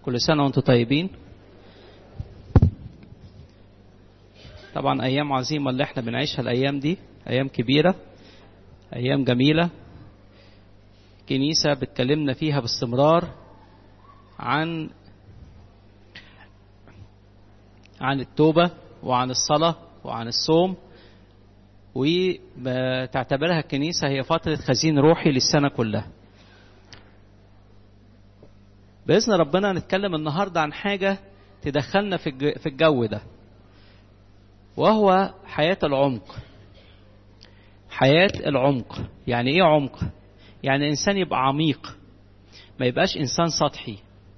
كل سنة وانتم طيبين طبعا أيام عظيمة اللي احنا بنعيشها الأيام دي أيام كبيرة أيام جميلة كنيسة بتكلمنا فيها باستمرار عن عن التوبة وعن الصلاة وعن الصوم وتعتبرها الكنيسة هي فترة خزين روحي للسنة كلها بإذن ربنا نتكلم النهاردة عن حاجة تدخلنا في الجو ده وهو حياة العمق حياة العمق يعني ايه عمق يعني انسان يبقى عميق ما يبقاش انسان سطحي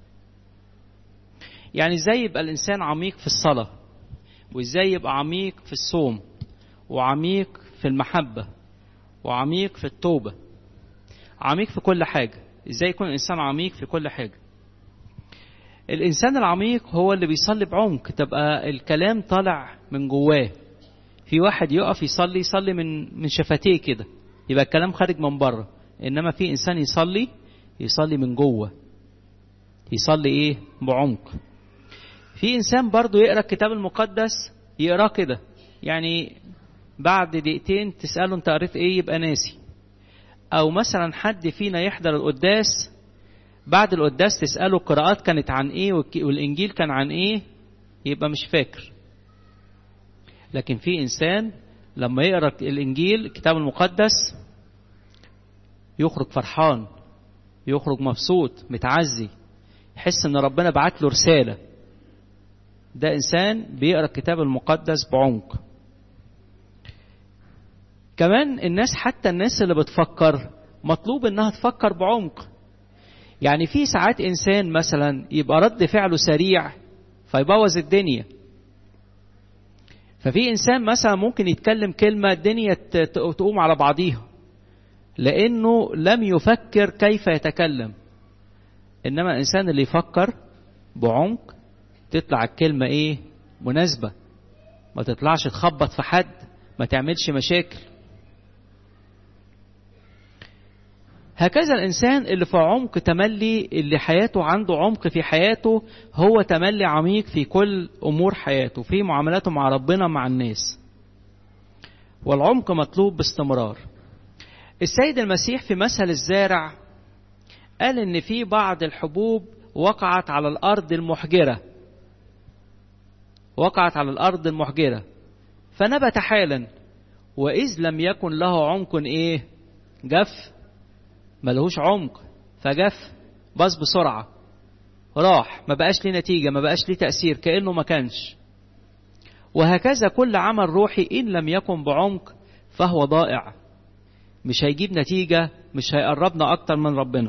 يعني ازاي يبقى الانسان عميق في الصلاة وازاي يبقى عميق في الصوم وعميق في المحبة وعميق في التوبة عميق في كل حاجة ازاي يكون الانسان عميق في كل حاجة الانسان العميق هو اللي بيصلي بعمق تبقى الكلام طالع من جواه في واحد يقف يصلي يصلي من من شفتيه كده يبقى الكلام خارج من بره انما في انسان يصلي يصلي من جوه يصلي ايه بعمق في انسان برضه يقرا الكتاب المقدس يقراه كده يعني بعد دقيقتين تساله انت قريت ايه يبقى ناسي او مثلا حد فينا يحضر القداس بعد القداس تساله القراءات كانت عن ايه والانجيل كان عن ايه يبقى مش فاكر لكن في انسان لما يقرا الانجيل الكتاب المقدس يخرج فرحان يخرج مبسوط متعزي يحس ان ربنا بعت له رساله ده انسان بيقرا الكتاب المقدس بعمق كمان الناس حتى الناس اللي بتفكر مطلوب انها تفكر بعمق يعني في ساعات انسان مثلا يبقى رد فعله سريع فيبوظ الدنيا ففي انسان مثلا ممكن يتكلم كلمه الدنيا تقوم على بعضيها لانه لم يفكر كيف يتكلم انما الانسان اللي يفكر بعمق تطلع الكلمه ايه مناسبه ما تطلعش تخبط في حد ما تعملش مشاكل هكذا الإنسان اللي في عمق تملي اللي حياته عنده عمق في حياته هو تملي عميق في كل أمور حياته في معاملاته مع ربنا مع الناس والعمق مطلوب باستمرار السيد المسيح في مثل الزارع قال إن في بعض الحبوب وقعت على الأرض المحجرة وقعت على الأرض المحجرة فنبت حالا وإذ لم يكن له عمق إيه جف ملهوش عمق فجف باظ بسرعة راح ما بقاش ليه نتيجة ما بقاش ليه تأثير كأنه ما كانش وهكذا كل عمل روحي إن لم يكن بعمق فهو ضائع مش هيجيب نتيجة مش هيقربنا أكتر من ربنا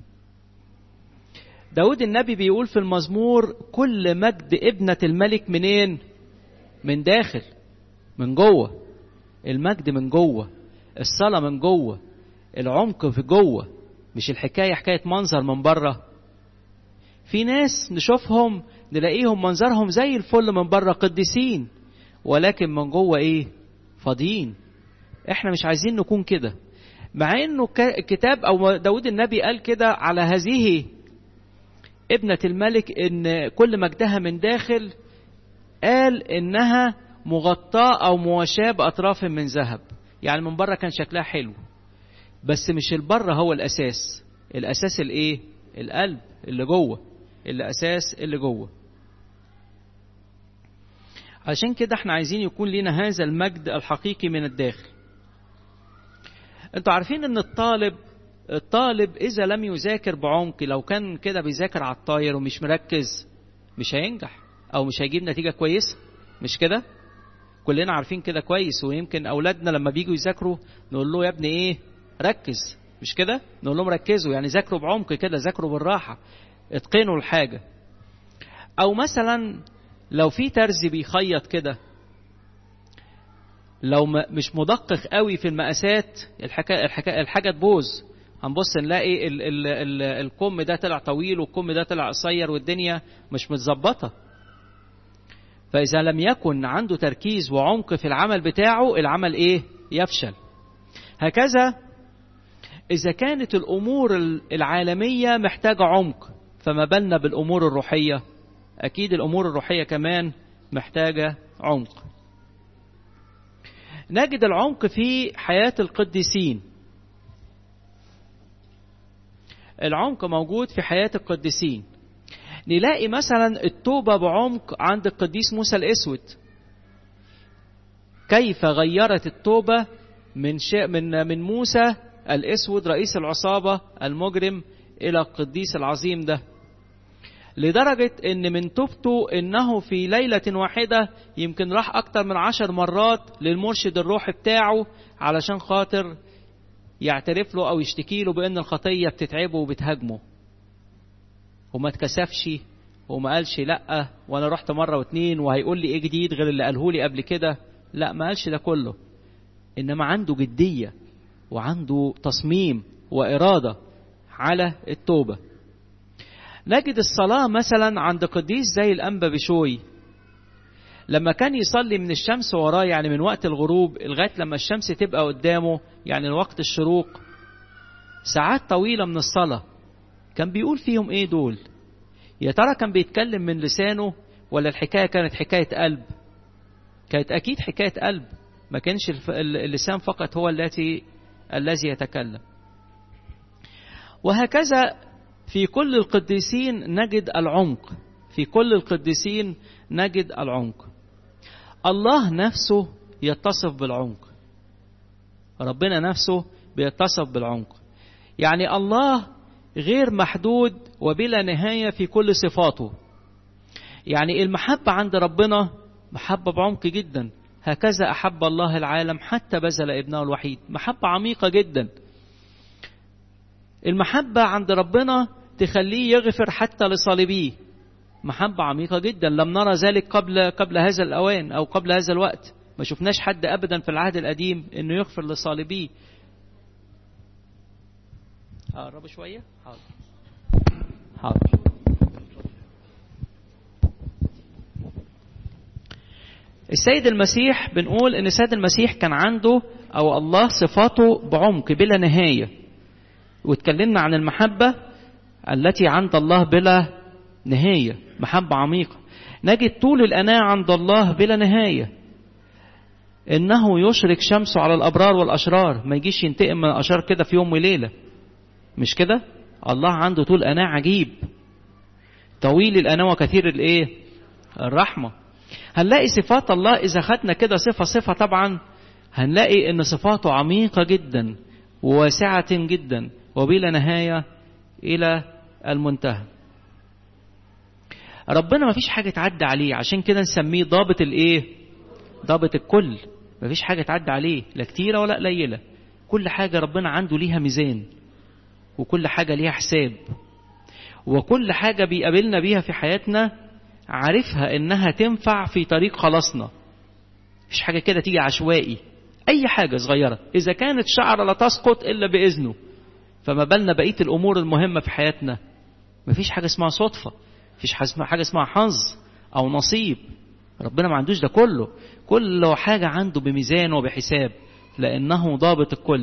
داود النبي بيقول في المزمور كل مجد ابنة الملك منين من داخل من جوه المجد من جوه الصلاة من جوه العمق في جوه مش الحكايه حكايه منظر من بره في ناس نشوفهم نلاقيهم منظرهم زي الفل من بره قديسين ولكن من جوه ايه فاضيين احنا مش عايزين نكون كده مع انه الكتاب او داود النبي قال كده على هذه ابنة الملك ان كل مجدها من داخل قال انها مغطاة او مواشاة باطراف من ذهب يعني من بره كان شكلها حلو بس مش البر هو الاساس الاساس الايه القلب اللي جوه الاساس اللي جوه عشان كده احنا عايزين يكون لنا هذا المجد الحقيقي من الداخل انتوا عارفين ان الطالب الطالب اذا لم يذاكر بعمق لو كان كده بيذاكر على الطاير ومش مركز مش هينجح او مش هيجيب نتيجه كويسه مش كده كلنا عارفين كده كويس ويمكن اولادنا لما بيجوا يذاكروا نقول له يا ابني ايه ركز مش كده نقول لهم ركزوا يعني ذاكروا بعمق كده ذاكروا بالراحة اتقنوا الحاجة او مثلا لو في ترزي بيخيط كده لو مش مدقق قوي في المقاسات الحكاية الحكاية الحاجة تبوظ هنبص نلاقي ال ال ال الكم ده طلع طويل والكم ده طلع قصير والدنيا مش متظبطه فاذا لم يكن عنده تركيز وعمق في العمل بتاعه العمل ايه يفشل هكذا إذا كانت الأمور العالمية محتاجة عمق فما بالنا بالأمور الروحية أكيد الأمور الروحية كمان محتاجة عمق نجد العمق في حياة القديسين العمق موجود في حياة القديسين نلاقي مثلا التوبة بعمق عند القديس موسى الأسود كيف غيرت التوبة من شيء من من موسى الأسود رئيس العصابة المجرم إلى القديس العظيم ده لدرجة إن من توبته إنه في ليلة واحدة يمكن راح أكتر من عشر مرات للمرشد الروحي بتاعه علشان خاطر يعترف له أو يشتكي له بأن الخطية بتتعبه وبتهاجمه وما اتكسفش وما قالش لأ وأنا رحت مرة واتنين وهيقول لي إيه جديد غير اللي قاله لي قبل كده لا ما قالش ده كله إنما عنده جدية وعنده تصميم وإرادة على التوبة نجد الصلاة مثلا عند قديس زي الأنبا بشوي لما كان يصلي من الشمس وراه يعني من وقت الغروب لغاية لما الشمس تبقى قدامه يعني وقت الشروق ساعات طويلة من الصلاة كان بيقول فيهم ايه دول يا ترى كان بيتكلم من لسانه ولا الحكاية كانت حكاية قلب كانت أكيد حكاية قلب ما كانش اللسان فقط هو التي الذي يتكلم وهكذا في كل القديسين نجد العمق في كل القديسين نجد العمق الله نفسه يتصف بالعمق ربنا نفسه بيتصف بالعمق يعني الله غير محدود وبلا نهاية في كل صفاته يعني المحبة عند ربنا محبة بعمق جدا هكذا أحب الله العالم حتى بذل ابنه الوحيد محبة عميقة جدا المحبة عند ربنا تخليه يغفر حتى لصالبيه محبة عميقة جدا لم نرى ذلك قبل قبل هذا الأوان أو قبل هذا الوقت ما شفناش حد أبدا في العهد القديم إنه يغفر لصالبيه قرب شوية حاضر حاضر السيد المسيح بنقول ان السيد المسيح كان عنده او الله صفاته بعمق بلا نهايه واتكلمنا عن المحبه التي عند الله بلا نهايه محبه عميقه نجد طول الاناة عند الله بلا نهايه انه يشرك شمسه على الابرار والاشرار ما يجيش ينتقم من الاشرار كده في يوم وليله مش كده الله عنده طول اناة عجيب طويل الاناة وكثير الايه الرحمه هنلاقي صفات الله إذا خدنا كده صفة صفة طبعا هنلاقي إن صفاته عميقة جدا وواسعة جدا وبلا نهاية إلى المنتهى ربنا ما فيش حاجة تعدي عليه عشان كده نسميه ضابط الإيه ضابط الكل ما فيش حاجة تعدي عليه لا كتيرة ولا قليلة كل حاجة ربنا عنده ليها ميزان وكل حاجة ليها حساب وكل حاجة بيقابلنا بيها في حياتنا عارفها انها تنفع في طريق خلاصنا مش حاجة كده تيجي عشوائي اي حاجة صغيرة اذا كانت شعرة لا تسقط الا باذنه فما بالنا بقية الامور المهمة في حياتنا مفيش حاجة اسمها صدفة مفيش حاجة اسمها حظ او نصيب ربنا ما عندوش ده كله كل حاجة عنده بميزان وبحساب لانه ضابط الكل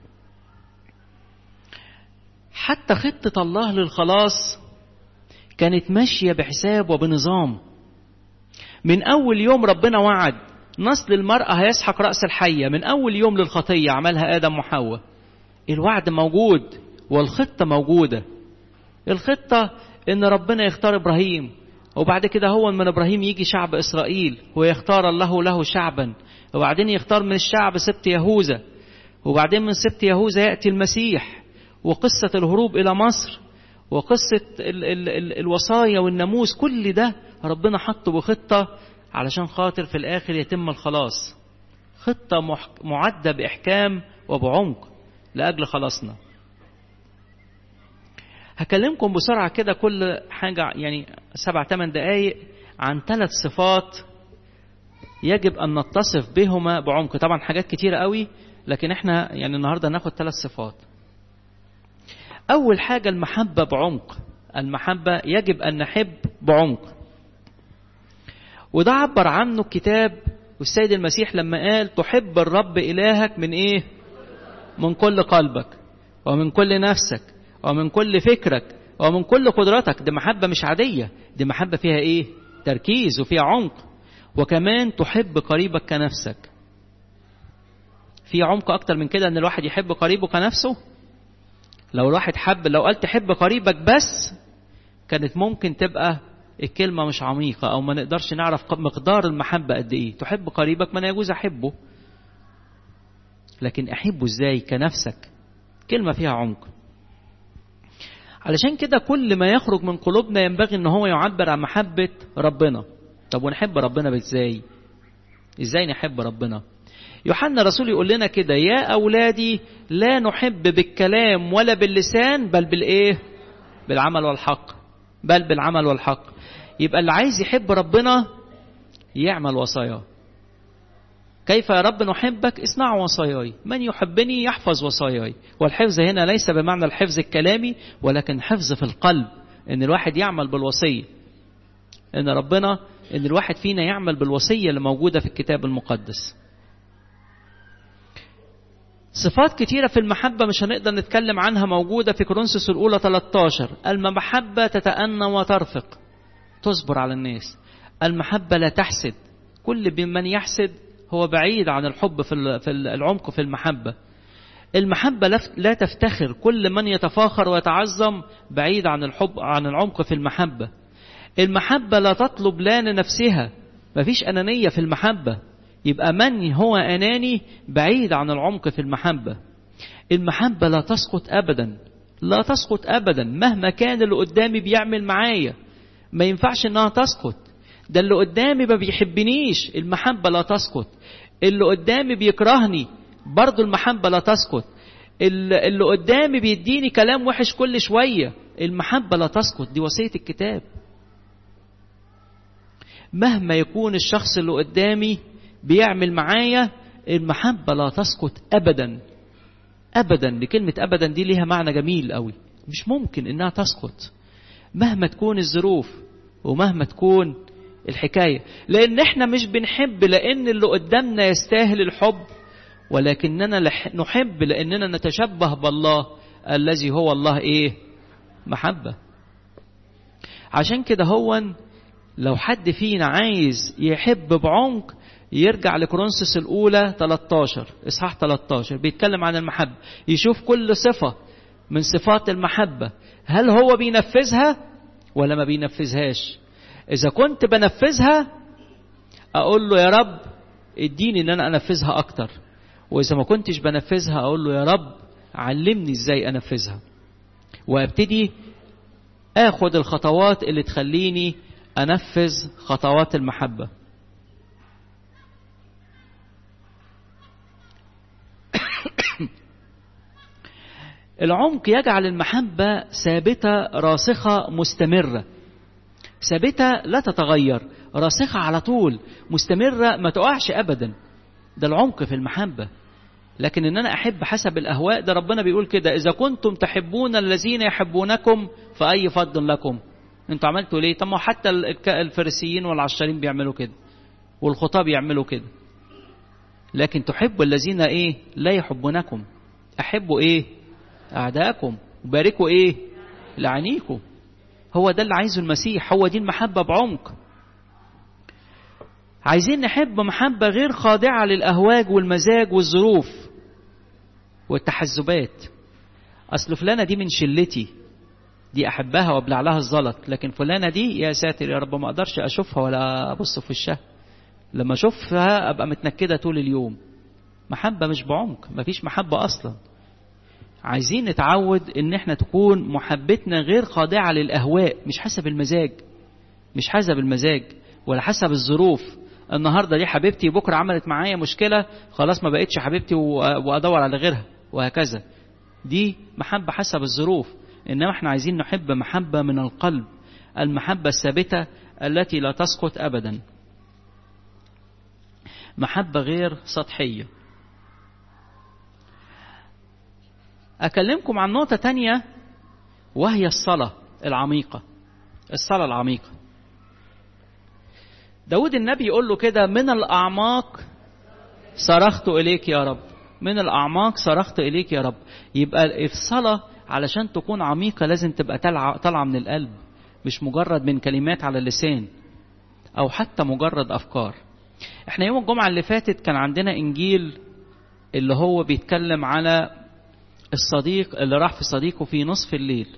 حتى خطة الله للخلاص كانت ماشية بحساب وبنظام من أول يوم ربنا وعد نسل المرأة هيسحق رأس الحية من أول يوم للخطية عملها آدم وحواء الوعد موجود والخطة موجودة الخطة إن ربنا يختار إبراهيم وبعد كده هو من إبراهيم يجي شعب إسرائيل ويختار الله له شعبا وبعدين يختار من الشعب سبت يهوذا وبعدين من سبت يهوذا يأتي المسيح وقصة الهروب إلى مصر وقصة ال ال ال الوصايا والناموس كل ده ربنا حطه بخطة علشان خاطر في الآخر يتم الخلاص خطة معدة بإحكام وبعمق لأجل خلاصنا هكلمكم بسرعة كده كل حاجة يعني سبع ثمان دقايق عن ثلاث صفات يجب أن نتصف بهما بعمق طبعا حاجات كتيرة قوي لكن احنا يعني النهاردة ناخد ثلاث صفات أول حاجة المحبة بعمق المحبة يجب أن نحب بعمق وده عبر عنه الكتاب والسيد المسيح لما قال تحب الرب إلهك من إيه من كل قلبك ومن كل نفسك ومن كل فكرك ومن كل قدرتك دي محبة مش عادية دي محبة فيها ايه تركيز وفيها عمق وكمان تحب قريبك كنفسك في عمق اكتر من كده ان الواحد يحب قريبه كنفسه لو الواحد حب لو قال تحب قريبك بس كانت ممكن تبقى الكلمة مش عميقة أو ما نقدرش نعرف مقدار المحبة قد إيه تحب قريبك ما يجوز أحبه لكن أحبه إزاي كنفسك كلمة فيها عمق علشان كده كل ما يخرج من قلوبنا ينبغي ان هو يعبر عن محبة ربنا طب ونحب ربنا ازاي ازاي نحب ربنا يوحنا الرسول يقول لنا كده يا اولادي لا نحب بالكلام ولا باللسان بل بالايه بالعمل والحق بل بالعمل والحق يبقى اللي عايز يحب ربنا يعمل وصاياه كيف يا رب نحبك اصنع وصاياي من يحبني يحفظ وصاياي والحفظ هنا ليس بمعنى الحفظ الكلامي ولكن حفظ في القلب ان الواحد يعمل بالوصيه ان ربنا ان الواحد فينا يعمل بالوصيه اللي موجوده في الكتاب المقدس صفات كتيرة في المحبة مش هنقدر نتكلم عنها موجودة في كورنثوس الأولى 13 المحبة تتأنى وترفق تصبر على الناس المحبة لا تحسد كل من يحسد هو بعيد عن الحب في في العمق في المحبة المحبة لا تفتخر كل من يتفاخر ويتعظم بعيد عن الحب عن العمق في المحبة المحبة لا تطلب لا لنفسها مفيش أنانية في المحبة يبقى من هو أناني بعيد عن العمق في المحبة المحبة لا تسقط أبدا لا تسقط أبدا مهما كان اللي قدامي بيعمل معايا ما ينفعش انها تسقط ده اللي قدامي ما بيحبنيش المحبة لا تسقط اللي قدامي بيكرهني برضه المحبة لا تسقط اللي قدامي بيديني كلام وحش كل شوية المحبة لا تسقط دي وصية الكتاب مهما يكون الشخص اللي قدامي بيعمل معايا المحبة لا تسقط أبدا أبدا لكلمة أبدا دي ليها معنى جميل قوي مش ممكن إنها تسقط مهما تكون الظروف ومهما تكون الحكاية لأن احنا مش بنحب لأن اللي قدامنا يستاهل الحب ولكننا نحب لأننا نتشبه بالله الذي هو الله إيه محبة عشان كده هو لو حد فينا عايز يحب بعمق يرجع لكورنثوس الأولى 13 إصحاح 13 بيتكلم عن المحبة يشوف كل صفة من صفات المحبة هل هو بينفذها ولا ما بينفذهاش إذا كنت بنفذها أقول له يا رب اديني إن أنا أنفذها أكتر وإذا ما كنتش بنفذها أقول له يا رب علمني إزاي أنفذها وأبتدي آخد الخطوات اللي تخليني أنفذ خطوات المحبة العمق يجعل المحبة ثابتة راسخة مستمرة ثابتة لا تتغير راسخة على طول مستمرة ما تقعش أبدا ده العمق في المحبة لكن ان انا احب حسب الاهواء ده ربنا بيقول كده اذا كنتم تحبون الذين يحبونكم فاي فضل لكم انتوا عملتوا ليه طب ما حتى الفريسيين والعشارين بيعملوا كده والخطاب يعملوا كده لكن تحبوا الذين ايه لا يحبونكم احبوا ايه اعداءكم وباركوا ايه لعنيكم هو ده اللي عايزه المسيح هو دي المحبه بعمق عايزين نحب محبة غير خاضعة للأهواج والمزاج والظروف والتحزبات أصل فلانة دي من شلتي دي أحبها وأبلع لها الزلط لكن فلانة دي يا ساتر يا رب ما أقدرش أشوفها ولا أبص في وشها لما أشوفها أبقى متنكدة طول اليوم محبة مش بعمق مفيش محبة أصلا عايزين نتعود إن إحنا تكون محبتنا غير خاضعة للأهواء مش حسب المزاج مش حسب المزاج ولا حسب الظروف النهارده دي حبيبتي بكره عملت معايا مشكله خلاص ما بقتش حبيبتي وادور على غيرها وهكذا دي محبه حسب الظروف انما احنا عايزين نحب محبه من القلب المحبه الثابته التي لا تسقط ابدا محبه غير سطحيه اكلمكم عن نقطه تانية وهي الصلاه العميقه الصلاه العميقه داود النبي يقول له كده من الأعماق صرخت إليك يا رب من الأعماق صرخت إليك يا رب يبقى الصلاة علشان تكون عميقة لازم تبقى طالعة من القلب مش مجرد من كلمات على اللسان أو حتى مجرد أفكار احنا يوم الجمعة اللي فاتت كان عندنا إنجيل اللي هو بيتكلم على الصديق اللي راح في صديقه في نصف الليل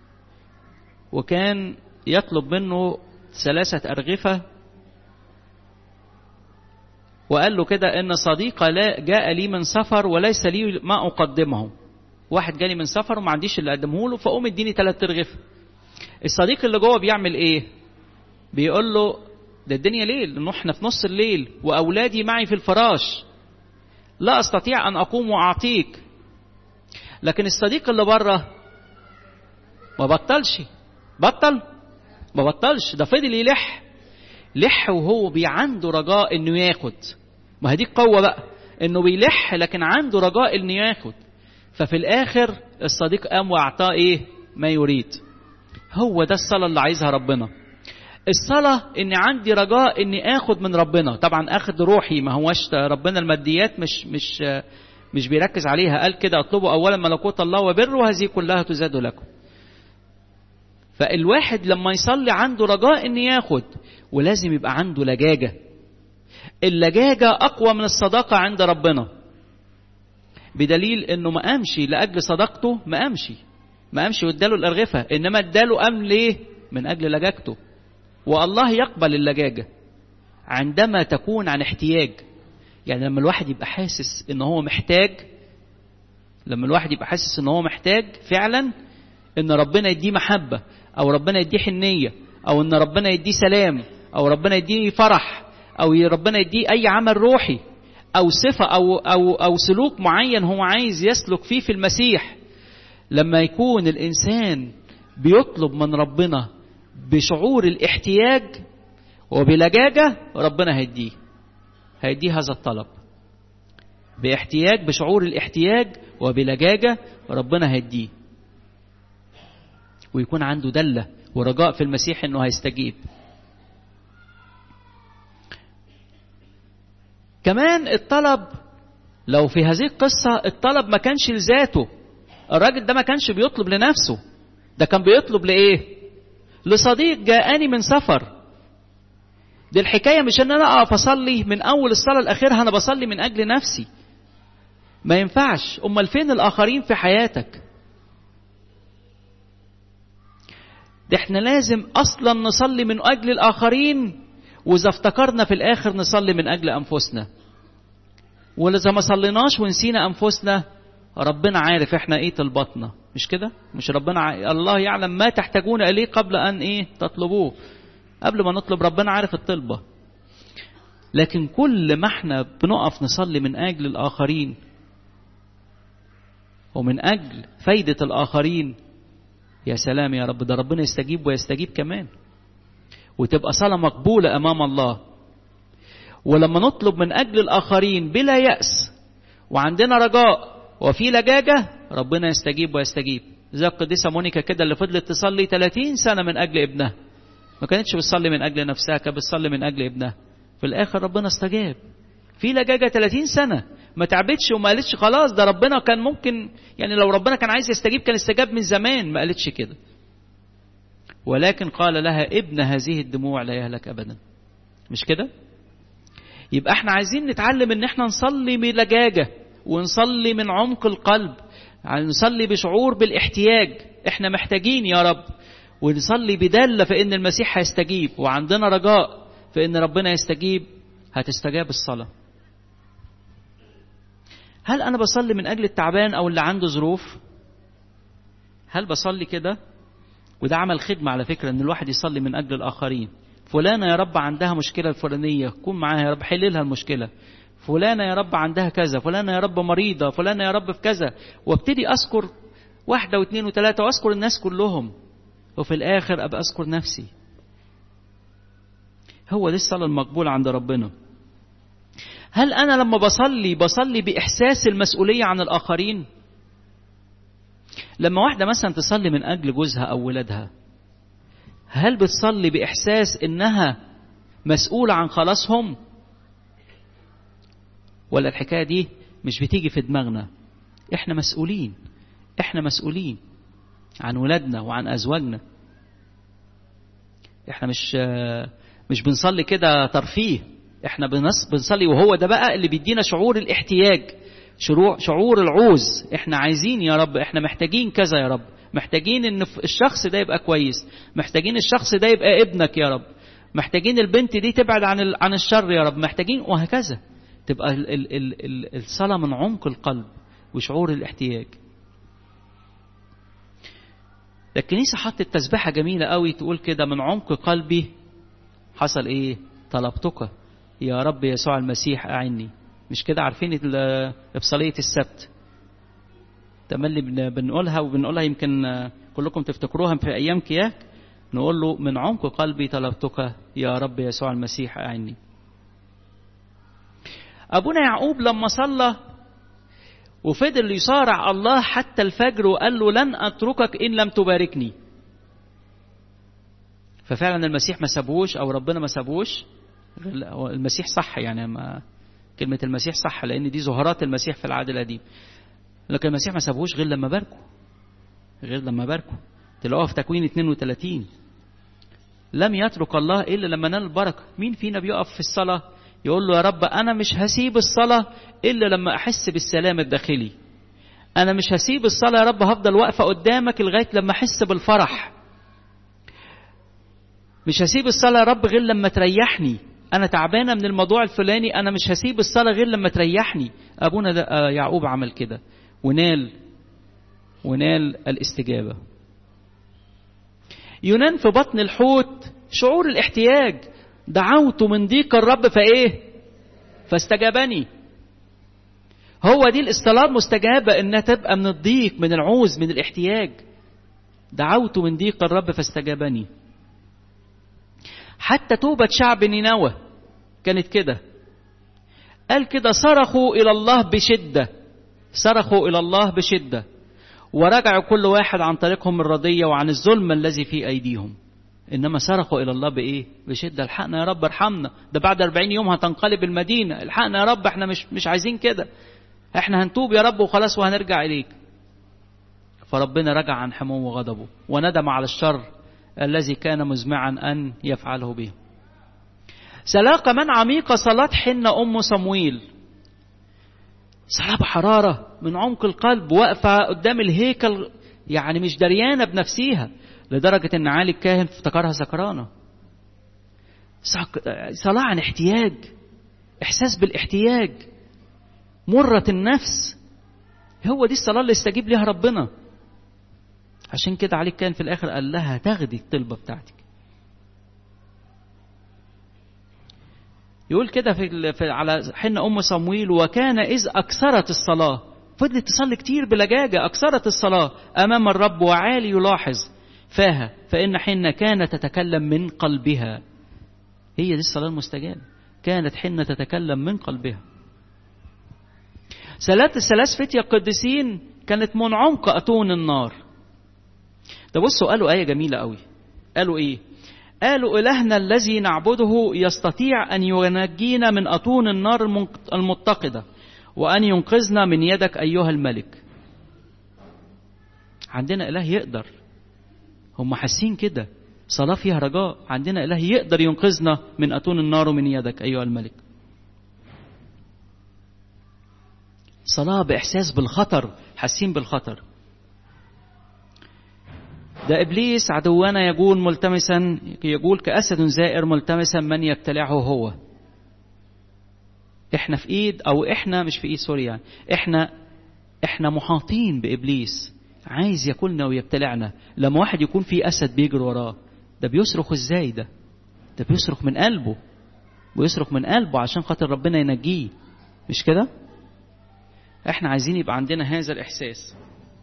وكان يطلب منه ثلاثة أرغفة وقال له كده إن صديق لا جاء لي من سفر وليس لي ما أقدمه واحد جالي من سفر وما عنديش اللي أقدمه له فقوم اديني ثلاث أرغفة الصديق اللي جوه بيعمل إيه بيقول له ده الدنيا ليل لأنه احنا في نص الليل وأولادي معي في الفراش لا أستطيع أن أقوم وأعطيك لكن الصديق اللي بره ما بطلش بطل ما بطلش ده فضل يلح لح وهو بي عنده رجاء انه ياخد ما هي دي القوه بقى انه بيلح لكن عنده رجاء انه ياخد ففي الاخر الصديق قام واعطاه ايه ما يريد هو ده الصلاه اللي عايزها ربنا الصلاة إني عندي رجاء إني آخد من ربنا، طبعا آخد روحي ما هوش ربنا الماديات مش مش مش بيركز عليها، قال كده اطلبوا أولا ملكوت الله وبره هذه كلها تزاد لكم. فالواحد لما يصلي عنده رجاء إن ياخد ولازم يبقى عنده لجاجة. اللجاجة أقوى من الصداقة عند ربنا. بدليل إنه ما قامش لأجل صداقته ما قامش. ما قامش واداله الأرغفة، إنما اداله قام ليه؟ من أجل لجاجته. والله يقبل اللجاجة عندما تكون عن احتياج يعني لما الواحد يبقى حاسس ان هو محتاج لما الواحد يبقى حاسس ان هو محتاج فعلا ان ربنا يديه محبة او ربنا يديه حنية او ان ربنا يديه سلام او ربنا يديه فرح او ربنا يديه اي عمل روحي او صفة او او او سلوك معين هو عايز يسلك فيه في المسيح لما يكون الانسان بيطلب من ربنا بشعور الاحتياج وبلجاجة ربنا هيديه هيديه هذا الطلب باحتياج بشعور الاحتياج وبلجاجة ربنا هيديه ويكون عنده دلة ورجاء في المسيح انه هيستجيب كمان الطلب لو في هذه القصة الطلب ما كانش لذاته الراجل ده ما كانش بيطلب لنفسه ده كان بيطلب لإيه لصديق جاءني من سفر دي الحكايه مش ان انا اقف اصلي من اول الصلاه لاخرها انا بصلي من اجل نفسي ما ينفعش امال فين الاخرين في حياتك ده احنا لازم اصلا نصلي من اجل الاخرين واذا افتكرنا في الاخر نصلي من اجل انفسنا واذا ما صليناش ونسينا انفسنا ربنا عارف احنا ايه طلباتنا مش كده مش ربنا ع... الله يعلم ما تحتاجون اليه قبل ان ايه تطلبوه قبل ما نطلب ربنا عارف الطلبة لكن كل ما احنا بنقف نصلي من اجل الاخرين ومن اجل فايدة الاخرين يا سلام يا رب ده ربنا يستجيب ويستجيب كمان وتبقى صلاة مقبولة امام الله ولما نطلب من اجل الاخرين بلا يأس وعندنا رجاء وفي لجاجة ربنا يستجيب ويستجيب زي القديسة مونيكا كده اللي فضلت تصلي 30 سنة من أجل ابنها ما كانتش بتصلي من أجل نفسها كانت بتصلي من أجل ابنها في الآخر ربنا استجاب في لجاجة 30 سنة ما تعبتش وما قالتش خلاص ده ربنا كان ممكن يعني لو ربنا كان عايز يستجيب كان استجاب من زمان ما قالتش كده ولكن قال لها ابن هذه الدموع لا يهلك أبدا مش كده يبقى احنا عايزين نتعلم ان احنا نصلي بلجاجه ونصلي من عمق القلب نصلي بشعور بالاحتياج احنا محتاجين يا رب ونصلي بدالة في ان المسيح هيستجيب وعندنا رجاء في ان ربنا يستجيب هتستجاب الصلاة هل انا بصلي من اجل التعبان او اللي عنده ظروف هل بصلي كده وده عمل خدمة على فكرة ان الواحد يصلي من اجل الاخرين فلانة يا رب عندها مشكلة الفلانية كون معاها يا رب حل لها المشكلة فلانة يا رب عندها كذا فلانة يا رب مريضة فلانة يا رب في كذا وابتدي أذكر واحدة واثنين وثلاثة وأذكر الناس كلهم وفي الآخر أبقى أذكر نفسي هو دي الصلاة المقبولة عند ربنا هل أنا لما بصلي بصلي بإحساس المسؤولية عن الآخرين لما واحدة مثلا تصلي من أجل جوزها أو ولادها هل بتصلي بإحساس إنها مسؤولة عن خلاصهم ولا الحكاية دي مش بتيجي في دماغنا احنا مسؤولين احنا مسؤولين عن ولادنا وعن ازواجنا احنا مش مش بنصلي كده ترفيه احنا بنص بنصلي وهو ده بقى اللي بيدينا شعور الاحتياج شعور شعور العوز احنا عايزين يا رب احنا محتاجين كذا يا رب محتاجين ان الشخص ده يبقى كويس محتاجين الشخص ده يبقى ابنك يا رب محتاجين البنت دي تبعد عن عن الشر يا رب محتاجين وهكذا تبقى ال ال ال ال الصلاة من عمق القلب وشعور الاحتياج الكنيسة حطت تسبيحة جميلة قوي تقول كده من عمق قلبي حصل ايه طلبتك يا رب يسوع المسيح أعني مش كده عارفين إبصالية السبت تملي بنقولها وبنقولها يمكن كلكم تفتكروها في أيام كياك نقول له من عمق قلبي طلبتك يا رب يسوع المسيح أعني أبونا يعقوب لما صلى وفضل يصارع الله حتى الفجر وقال له لن أتركك إن لم تباركني ففعلا المسيح ما سابوش أو ربنا ما سابوش المسيح صح يعني ما كلمة المسيح صح لأن دي ظهرات المسيح في العهد القديم لكن المسيح ما سابوش غير لما باركوا غير لما باركوا تلاقوها في تكوين 32 لم يترك الله إلا لما نال البركة مين فينا بيقف في الصلاة يقول له يا رب أنا مش هسيب الصلاة إلا لما أحس بالسلام الداخلي أنا مش هسيب الصلاة يا رب هفضل واقفة قدامك لغاية لما أحس بالفرح مش هسيب الصلاة يا رب غير لما تريحني أنا تعبانة من الموضوع الفلاني أنا مش هسيب الصلاة غير لما تريحني أبونا ده يعقوب عمل كده ونال ونال الاستجابة يونان في بطن الحوت شعور الاحتياج دعوت من ضيق الرب فايه فاستجابني هو دي الاصطلاة مستجابة انها تبقى من الضيق من العوز من الاحتياج دعوت من ضيق الرب فاستجابني حتى توبة شعب نينوى كانت كده قال كده صرخوا إلى الله بشدة صرخوا إلى الله بشدة ورجعوا كل واحد عن طريقهم الرضية وعن الظلم الذي في أيديهم إنما صرخوا إلى الله بإيه؟ بشدة الحقنا يا رب ارحمنا ده بعد 40 يوم هتنقلب المدينة الحقنا يا رب احنا مش مش عايزين كده احنا هنتوب يا رب وخلاص وهنرجع إليك فربنا رجع عن حموم وغضبه وندم على الشر الذي كان مزمعا أن يفعله به صلاة كمان عميقة صلاة حنة أم صمويل صلاة بحرارة من عمق القلب واقفة قدام الهيكل يعني مش دريانة بنفسيها لدرجة إن علي الكاهن افتكرها سكرانة صلاة عن احتياج إحساس بالاحتياج مرة النفس هو دي الصلاة اللي استجيب ليها ربنا عشان كده علي كان في الآخر قال لها تاخدي الطلبة بتاعتك يقول كده في, في على حن أم صمويل وكان إذ أكثرت الصلاة فضلت تصلي كتير بلجاجة أكثرت الصلاة أمام الرب وعالي يلاحظ فاها فإن حنة كانت تتكلم من قلبها هي دي الصلاة المستجابة كانت حنة تتكلم من قلبها صلاة الثلاث فتية القديسين كانت من عمق أتون النار ده بصوا قالوا آية جميلة قوي قالوا إيه قالوا إلهنا الذي نعبده يستطيع أن ينجينا من أتون النار المتقدة وأن ينقذنا من يدك أيها الملك عندنا إله يقدر هم حاسين كده صلاة فيها رجاء عندنا إله يقدر ينقذنا من أتون النار من يدك أيها الملك صلاة بإحساس بالخطر حاسين بالخطر ده إبليس عدونا يقول ملتمسا يقول كأسد زائر ملتمسا من يبتلعه هو احنا في ايد او احنا مش في ايد سوري يعني احنا احنا محاطين بابليس عايز ياكلنا ويبتلعنا لما واحد يكون في اسد بيجري وراه ده بيصرخ ازاي ده ده بيصرخ من قلبه بيصرخ من قلبه عشان خاطر ربنا ينجيه مش كده احنا عايزين يبقى عندنا هذا الاحساس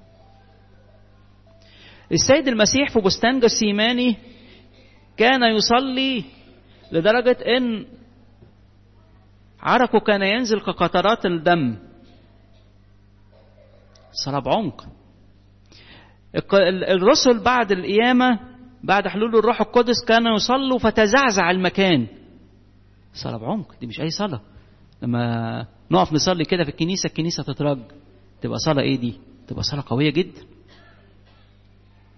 السيد المسيح في بستان جسيماني كان يصلي لدرجة ان عرقه كان ينزل كقطرات الدم صلاة بعمق الرسل بعد القيامة بعد حلول الروح القدس كانوا يصلوا فتزعزع المكان صلاة بعمق دي مش أي صلاة لما نقف نصلي كده في الكنيسة الكنيسة تترج تبقى صلاة إيه دي؟ تبقى صلاة قوية جدا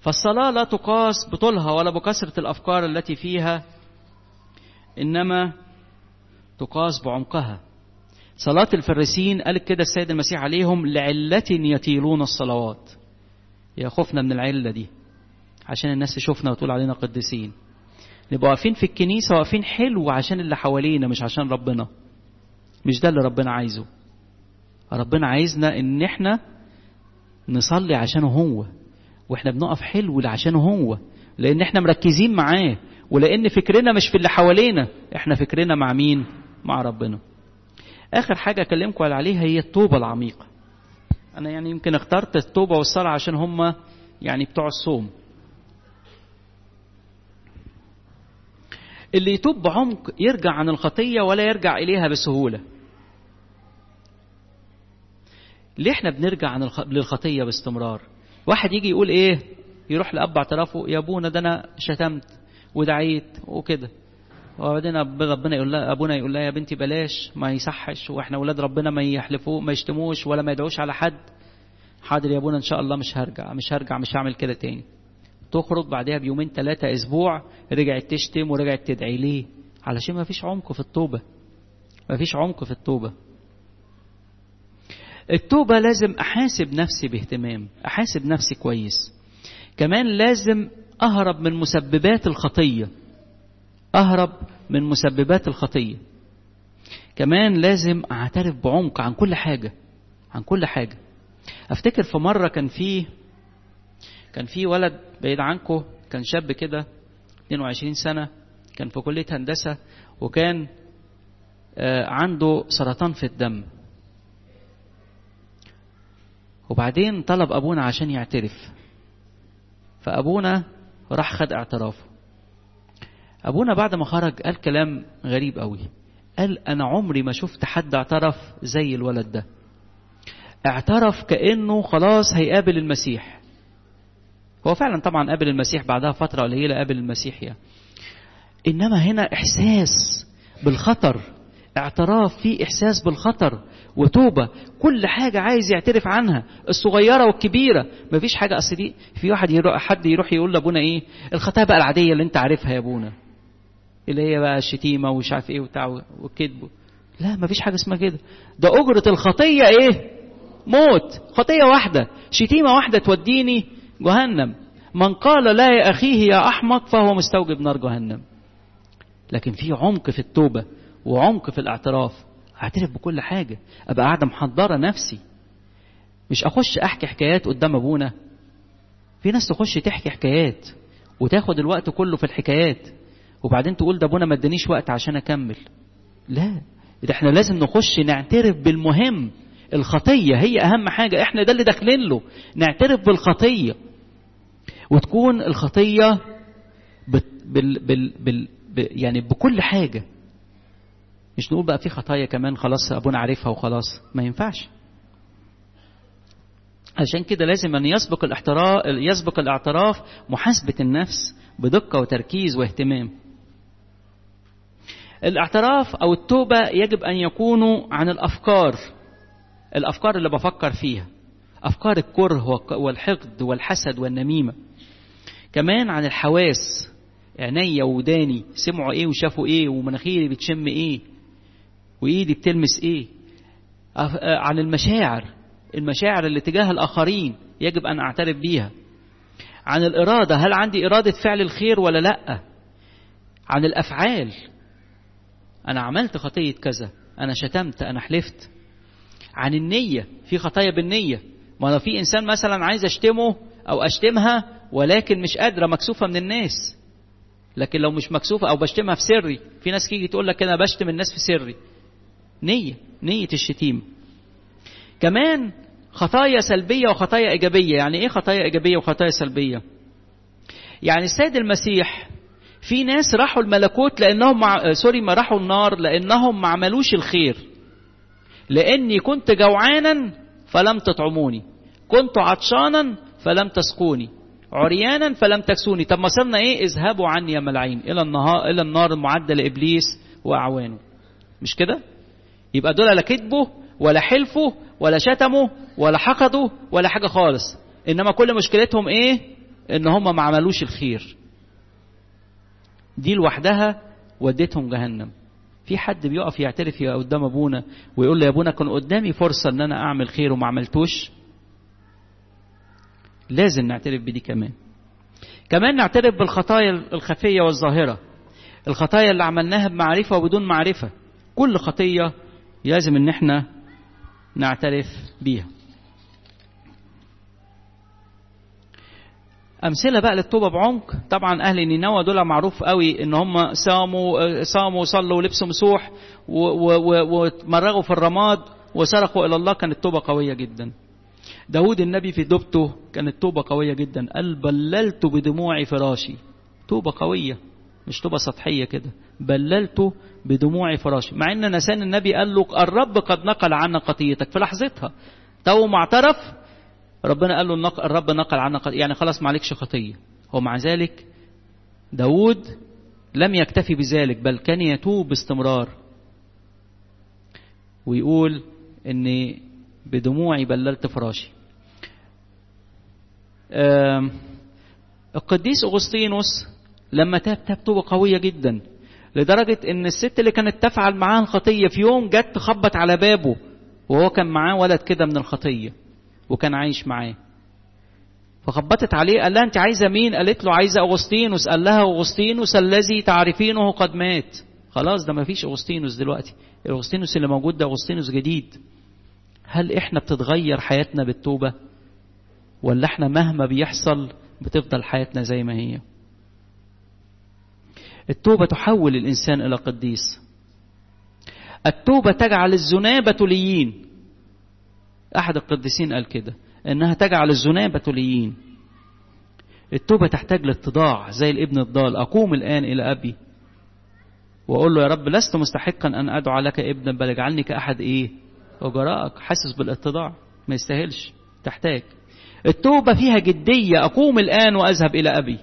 فالصلاة لا تقاس بطولها ولا بكثرة الأفكار التي فيها إنما تقاس بعمقها صلاة الفريسين قال كده السيد المسيح عليهم لعلة يطيلون الصلوات يا خوفنا من العلة دي عشان الناس تشوفنا وتقول علينا قديسين نبقى واقفين في الكنيسة واقفين حلو عشان اللي حوالينا مش عشان ربنا مش ده اللي ربنا عايزه ربنا عايزنا ان احنا نصلي عشانه هو واحنا بنقف حلو عشانه هو لان احنا مركزين معاه ولان فكرنا مش في اللي حوالينا احنا فكرنا مع مين مع ربنا اخر حاجه اكلمكم عليها هي التوبه العميقه انا يعني يمكن اخترت التوبه والصلاه عشان هم يعني بتوع الصوم اللي يتوب بعمق يرجع عن الخطيه ولا يرجع اليها بسهوله ليه احنا بنرجع عن الخ... للخطيه باستمرار واحد يجي يقول ايه يروح لاب اعترافه يا ابونا ده انا شتمت ودعيت وكده وبعدين ربنا يقول لها ابونا يقول لها يا بنتي بلاش ما يصحش واحنا اولاد ربنا ما يحلفوه ما يشتموش ولا ما يدعوش على حد حاضر يا ابونا ان شاء الله مش هرجع مش هرجع مش هعمل كده تاني تخرج بعدها بيومين ثلاثة اسبوع رجعت تشتم ورجعت تدعي ليه علشان ما فيش عمق في التوبة ما فيش عمق في التوبة التوبة لازم أحاسب نفسي باهتمام أحاسب نفسي كويس كمان لازم أهرب من مسببات الخطية أهرب من مسببات الخطية كمان لازم أعترف بعمق عن كل حاجة عن كل حاجة أفتكر في مرة كان في كان في ولد بعيد عنكم كان شاب كده 22 سنة كان في كلية هندسة وكان عنده سرطان في الدم وبعدين طلب أبونا عشان يعترف فأبونا راح خد اعترافه أبونا بعد ما خرج قال كلام غريب قوي قال أنا عمري ما شفت حد اعترف زي الولد ده اعترف كأنه خلاص هيقابل المسيح هو فعلا طبعا قابل المسيح بعدها فترة قليلة قابل المسيح يعني. إنما هنا إحساس بالخطر اعتراف فيه إحساس بالخطر وتوبة كل حاجة عايز يعترف عنها الصغيرة والكبيرة مفيش حاجة أصل دي في واحد يروح حد يروح يقول لأبونا إيه الخطايا بقى العادية اللي أنت عارفها يا أبونا اللي هي بقى الشتيمة ومش عارف إيه وبتاع والكذب لا مفيش حاجة اسمها كده ده أجرة الخطية إيه موت خطية واحدة شتيمة واحدة توديني جهنم من قال لا يا أخيه يا أحمق فهو مستوجب نار جهنم لكن في عمق في التوبة وعمق في الاعتراف اعترف بكل حاجة ابقى قاعدة محضرة نفسي مش اخش احكي حكايات قدام ابونا في ناس تخش تحكي حكايات وتاخد الوقت كله في الحكايات وبعدين تقول ده ابونا ما ادانيش وقت عشان اكمل لا ده احنا لازم نخش نعترف بالمهم الخطية هي اهم حاجة احنا ده اللي داخلين له نعترف بالخطية وتكون الخطية بال بال بال بال يعني بكل حاجة مش نقول بقى في خطايا كمان خلاص ابونا عارفها وخلاص ما ينفعش عشان كده لازم ان يسبق الاعتراف يسبق الاعتراف محاسبه النفس بدقه وتركيز واهتمام الاعتراف او التوبه يجب ان يكونوا عن الافكار الافكار اللي بفكر فيها افكار الكره والحقد والحسد والنميمه كمان عن الحواس عينيا وداني سمعوا ايه وشافوا ايه ومناخيري بتشم ايه وايدي بتلمس ايه عن المشاعر المشاعر اللي تجاه الاخرين يجب ان اعترف بيها عن الاراده هل عندي اراده فعل الخير ولا لا عن الافعال انا عملت خطيه كذا انا شتمت انا حلفت عن النيه في خطايا بالنيه ما لو في انسان مثلا عايز اشتمه او اشتمها ولكن مش قادره مكسوفه من الناس لكن لو مش مكسوفه او بشتمها في سري في ناس تيجي تقول لك انا بشتم الناس في سري نية نية الشتيمة كمان خطايا سلبية وخطايا إيجابية يعني إيه خطايا إيجابية وخطايا سلبية يعني السيد المسيح في ناس راحوا الملكوت لأنهم مع... سوري ما راحوا النار لأنهم ما عملوش الخير لأني كنت جوعانا فلم تطعموني كنت عطشانا فلم تسقوني عريانا فلم تكسوني طب ما صرنا ايه اذهبوا عني يا ملعين الى النهار الى النار المعده لابليس واعوانه مش كده يبقى دول لا كذبوا ولا حلفوا ولا شتموا ولا حقدوا ولا حاجه خالص انما كل مشكلتهم ايه ان هم ما عملوش الخير دي لوحدها وديتهم جهنم في حد بيقف يعترف قدام ابونا ويقول له يا ابونا كان قدامي فرصه ان انا اعمل خير وما عملتوش لازم نعترف بدي كمان كمان نعترف بالخطايا الخفيه والظاهره الخطايا اللي عملناها بمعرفه وبدون معرفه كل خطيه لازم ان احنا نعترف بيها امثله بقى للتوبه بعمق طبعا اهل نينوى دول معروف قوي ان هم صاموا صاموا وصلوا ولبسوا مسوح ومرغوا في الرماد وسرقوا الى الله كانت توبه قويه جدا داود النبي في توبته كانت توبه قويه جدا قال بللت بدموع فراشي توبه قويه مش توبه سطحيه كده بللت بدموع فراشي مع ان نسان النبي قال له الرب قد نقل عنا خطيتك في لحظتها تو ما اعترف ربنا قال له الرب نقل عنا يعني خلاص ما عليكش خطية ومع ذلك داود لم يكتفي بذلك بل كان يتوب باستمرار ويقول اني بدموعي بللت فراشي القديس اغسطينوس لما تاب تاب توبه قويه جدا لدرجه ان الست اللي كانت تفعل معاه الخطيه في يوم جت تخبط على بابه وهو كان معاه ولد كده من الخطيه وكان عايش معاه فخبطت عليه قال لها انت عايزه مين قالت له عايزه اغسطينوس قال لها اغسطينوس الذي تعرفينه قد مات خلاص ده ما فيش اغسطينوس دلوقتي اغسطينوس اللي موجود ده اغسطينوس جديد هل احنا بتتغير حياتنا بالتوبه ولا احنا مهما بيحصل بتفضل حياتنا زي ما هي التوبه تحول الانسان الى قديس التوبه تجعل الزنا بتوليين أحد القديسين قال كده إنها تجعل الزنا بتوليين التوبة تحتاج لاتضاع زي الابن الضال أقوم الآن إلى أبي وأقول له يا رب لست مستحقا أن أدعو لك ابنا بل اجعلني كأحد إيه أجراءك حاسس بالاتضاع ما يستاهلش تحتاج التوبة فيها جدية أقوم الآن وأذهب إلى أبي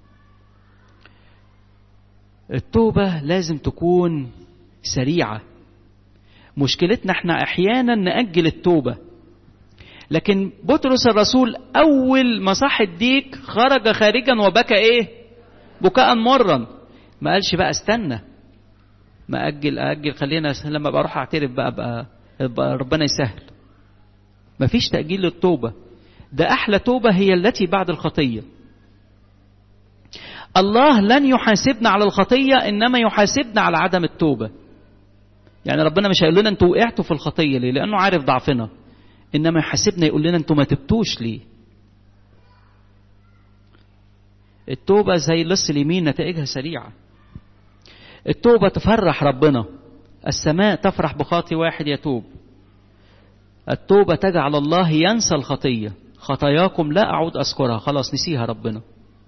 التوبة لازم تكون سريعة مشكلتنا احنا أحيانا نأجل التوبة لكن بطرس الرسول أول ما صح الديك خرج خارجا وبكى إيه بكاء مرا ما قالش بقى استنى ما أجل أجل خلينا لما بروح أعترف بقى, بقى, بقى ربنا يسهل ما فيش تأجيل للتوبة ده أحلى توبة هي التي بعد الخطية الله لن يحاسبنا على الخطية إنما يحاسبنا على عدم التوبة يعني ربنا مش هيقول لنا انتوا وقعتوا في الخطية ليه لأنه عارف ضعفنا إنما يحاسبنا يقول لنا انتوا ما تبتوش ليه التوبة زي لص اليمين نتائجها سريعة التوبة تفرح ربنا السماء تفرح بخاطي واحد يتوب التوبة تجعل الله ينسى الخطية خطاياكم لا أعود أذكرها خلاص نسيها ربنا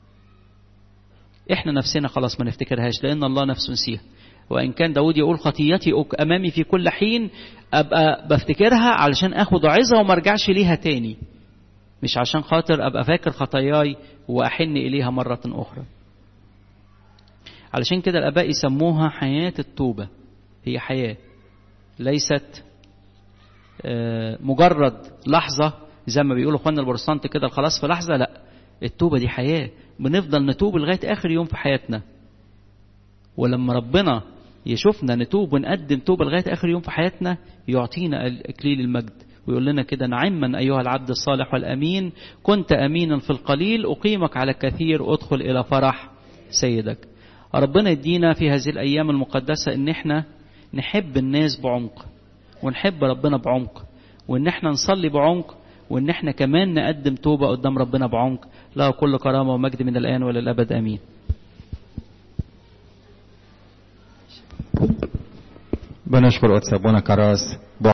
احنا نفسنا خلاص ما نفتكرهاش لأن الله نفسه نسيها وإن كان داود يقول خطيتي أمامي في كل حين أبقى بفتكرها علشان أخد عظة وما ارجعش ليها تاني مش عشان خاطر أبقى فاكر خطاياي وأحن إليها مرة أخرى علشان كده الآباء يسموها حياة التوبة هي حياة ليست مجرد لحظة زي ما بيقولوا اخواننا البروتستانت كده خلاص في لحظة لا التوبة دي حياة بنفضل نتوب لغاية آخر يوم في حياتنا ولما ربنا يشوفنا نتوب ونقدم توبة لغاية آخر يوم في حياتنا يعطينا إكليل المجد ويقول لنا كده نعما أيها العبد الصالح والأمين كنت أمينا في القليل أقيمك على الكثير أدخل إلى فرح سيدك ربنا يدينا في هذه الأيام المقدسة إن احنا نحب الناس بعمق ونحب ربنا بعمق وإن احنا نصلي بعمق وإن احنا كمان نقدم توبة قدام ربنا بعمق له كل كرامة ومجد من الآن وللأبد آمين بنشكر قدس ابونا كراس